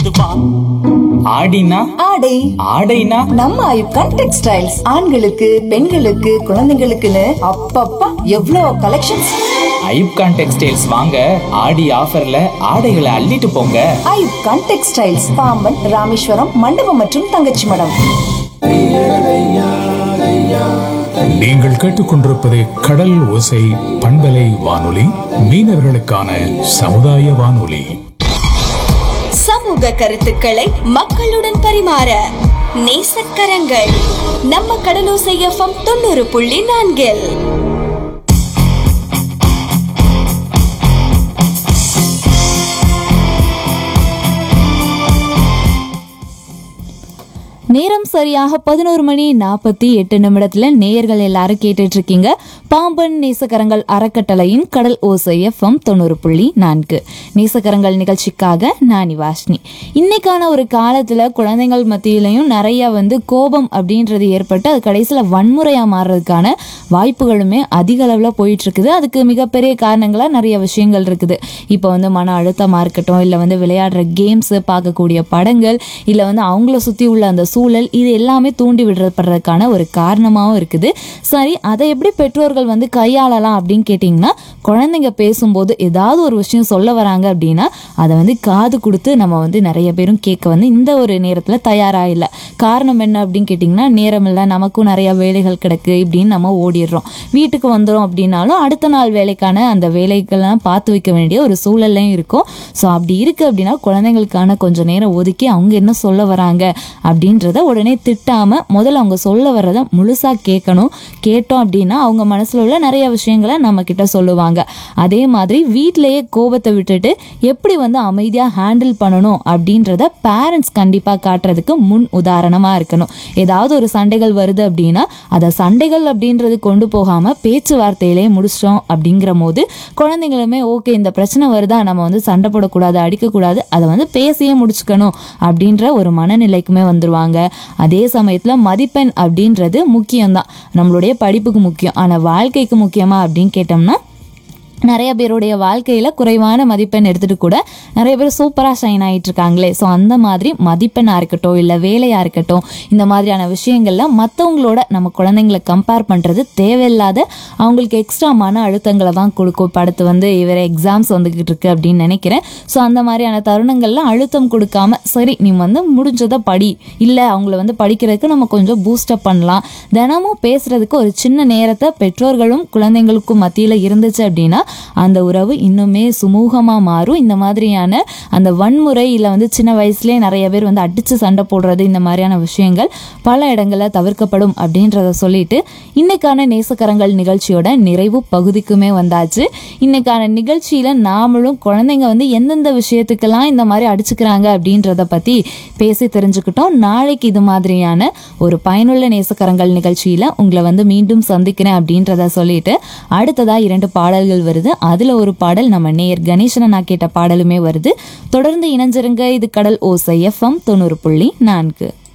வந்து வா ஆடினா ஆடை ஆடைனா நம்ம ஐப்கான் டெக்ஸ்டைல்ஸ் ஆண்களுக்கு பெண்களுக்கு குழந்தைங்களுக்குன்னு அப்பப்பா எவ்வளோ கலெக்ஷன்ஸ் ஐப்கான் டெக்ஸ்டைல்ஸ் வாங்க ஆடி ஆஃபர்ல ஆடைகளை அள்ளிட்டு போங்க ஐப்கான் டெக்ஸ்டைல்ஸ் பாம்பன் ராமேஸ்வரம் மண்டபம் மற்றும் தங்கச்சி மடம் நீங்கள் கேட்டுக்கொண்டிருப்பது கடல் ஓசை பண்பலை வானொலி மீனவர்களுக்கான சமுதாய வானொலி சமூக கருத்துக்களை மக்களுடன் பரிமாற நேசக்கரங்கள் நம்ம கடலோசை எஃப்எம் தொண்ணூறு புள்ளி நான்கில் நேரம் சரியாக பதினோரு மணி நாற்பத்தி எட்டு நிமிடத்துல நேயர்கள் எல்லாரும் கேட்டுட்டு இருக்கீங்க பாம்பன் நேசக்கரங்கள் அறக்கட்டளையின் கடல் ஓசை எஃப்எம் தொண்ணூறு புள்ளி நான்கு நேசக்கரங்கள் நிகழ்ச்சிக்காக நான் வாஷ்னி இன்னைக்கான ஒரு காலத்துல குழந்தைகள் மத்தியிலையும் நிறைய வந்து கோபம் அப்படின்றது ஏற்பட்டு அது கடைசியில வன்முறையா மாறுறதுக்கான வாய்ப்புகளுமே அதிக அளவுல போயிட்டு இருக்குது அதுக்கு மிகப்பெரிய காரணங்களா நிறைய விஷயங்கள் இருக்குது இப்போ வந்து மன அழுத்தமா இருக்கட்டும் இல்லை வந்து விளையாடுற கேம்ஸ் பார்க்கக்கூடிய படங்கள் இல்லை வந்து அவங்கள சுற்றி உள்ள அந்த சூழல் இது எல்லாமே தூண்டி விடப்படுறதுக்கான ஒரு காரணமாகவும் இருக்குது சரி அதை எப்படி பெற்றோர்கள் வந்து கையாளலாம் அப்படின்னு கேட்டிங்கன்னா குழந்தைங்க பேசும்போது ஏதாவது ஒரு விஷயம் சொல்ல வராங்க அப்படின்னா அதை வந்து காது கொடுத்து நம்ம வந்து நிறைய பேரும் கேட்க வந்து இந்த ஒரு நேரத்தில் தயாராக இல்லை காரணம் என்ன அப்படின்னு கேட்டிங்கன்னா நேரம் இல்லை நமக்கும் நிறைய வேலைகள் கிடக்கு இப்படின்னு நம்ம ஓடிடுறோம் வீட்டுக்கு வந்துடும் அப்படின்னாலும் அடுத்த நாள் வேலைக்கான அந்த வேலைகள்லாம் பார்த்து வைக்க வேண்டிய ஒரு சூழல்லையும் இருக்கும் ஸோ அப்படி இருக்குது அப்படின்னா குழந்தைங்களுக்கான கொஞ்சம் நேரம் ஒதுக்கி அவங்க என்ன சொல்ல வராங்க அப்படின்றத உடனே திட்டாமல் முதல்ல அவங்க சொல்ல வர்றதை முழுசாக கேட்கணும் கேட்டோம் அப்படின்னா அவங்க மனசில் உள்ள நிறைய விஷயங்களை நம்ம கிட்ட சொல்லுவாங்க அதே மாதிரி வீட்டிலேயே கோபத்தை விட்டுட்டு எப்படி வந்து அமைதியாக ஹேண்டில் பண்ணணும் அப்படின்றத பேரண்ட்ஸ் கண்டிப்பாக காட்டுறதுக்கு முன் உதாரணமாக இருக்கணும் ஏதாவது ஒரு சண்டைகள் வருது அப்படின்னா அதை சண்டைகள் அப்படின்றது கொண்டு போகாமல் பேச்சுவார்த்தையிலே முடிச்சிட்டோம் அப்படிங்கிற போது குழந்தைங்களுமே ஓகே இந்த பிரச்சனை வருதா நம்ம வந்து சண்டை போடக்கூடாது அடிக்கக்கூடாது அதை வந்து பேசியே முடிச்சுக்கணும் அப்படின்ற ஒரு மனநிலைக்குமே வந்துருவாங்க அதே சமயத்தில் மதிப்பெண் அப்படின்றது முக்கியம்தான் நம்மளுடைய படிப்புக்கு முக்கியம் ஆனால் வாழ்க்கைக்கு முக்கியமா அப்படின்னு கேட்டோம்னா நிறைய பேருடைய வாழ்க்கையில் குறைவான மதிப்பெண் எடுத்துட்டு கூட நிறைய பேர் சூப்பராக ஷைன் ஆகிட்டு இருக்காங்களே ஸோ அந்த மாதிரி மதிப்பெண்ணாக இருக்கட்டும் இல்லை வேலையாக இருக்கட்டும் இந்த மாதிரியான விஷயங்கள்ல மற்றவங்களோட நம்ம குழந்தைங்களை கம்பேர் பண்ணுறது தேவையில்லாத அவங்களுக்கு எக்ஸ்ட்ரா மன அழுத்தங்களை தான் கொடுக்கும் இப்போ அடுத்து வந்து இவர எக்ஸாம்ஸ் வந்துக்கிட்டு இருக்கு அப்படின்னு நினைக்கிறேன் ஸோ அந்த மாதிரியான தருணங்கள்ல அழுத்தம் கொடுக்காம சரி நீ வந்து முடிஞ்சதை படி இல்லை அவங்கள வந்து படிக்கிறதுக்கு நம்ம கொஞ்சம் பூஸ்டப் பண்ணலாம் தினமும் பேசுறதுக்கு ஒரு சின்ன நேரத்தை பெற்றோர்களும் குழந்தைங்களுக்கும் மத்தியில் இருந்துச்சு அப்படின்னா அந்த உறவு இன்னுமே சுமூகமாக மாறும் இந்த மாதிரியான அந்த வன்முறை இல்லை வந்து சின்ன வயசுலேயே நிறைய பேர் வந்து அடித்து சண்டை போடுறது இந்த மாதிரியான விஷயங்கள் பல இடங்களில் தவிர்க்கப்படும் அப்படின்றத சொல்லிட்டு இன்னைக்கான நேசக்கரங்கள் நிகழ்ச்சியோட நிறைவு பகுதிக்குமே வந்தாச்சு இன்னைக்கான நிகழ்ச்சியில் நாமளும் குழந்தைங்க வந்து எந்தெந்த விஷயத்துக்கெல்லாம் இந்த மாதிரி அடிச்சுக்கிறாங்க அப்படின்றத பற்றி பேசி தெரிஞ்சுக்கிட்டோம் நாளைக்கு இது மாதிரியான ஒரு பயனுள்ள நேசக்கரங்கள் நிகழ்ச்சியில் உங்களை வந்து மீண்டும் சந்திக்கிறேன் அப்படின்றத சொல்லிட்டு அடுத்ததா இரண்டு பாடல்கள் வருது அதுல ஒரு பாடல் நம்ம நேயர் கணேசனை நான் கேட்ட பாடலுமே வருது தொடர்ந்து இணைஞ்சிருங்க இது கடல் ஓசை எஃப்எம் தொண்ணூறு புள்ளி நான்கு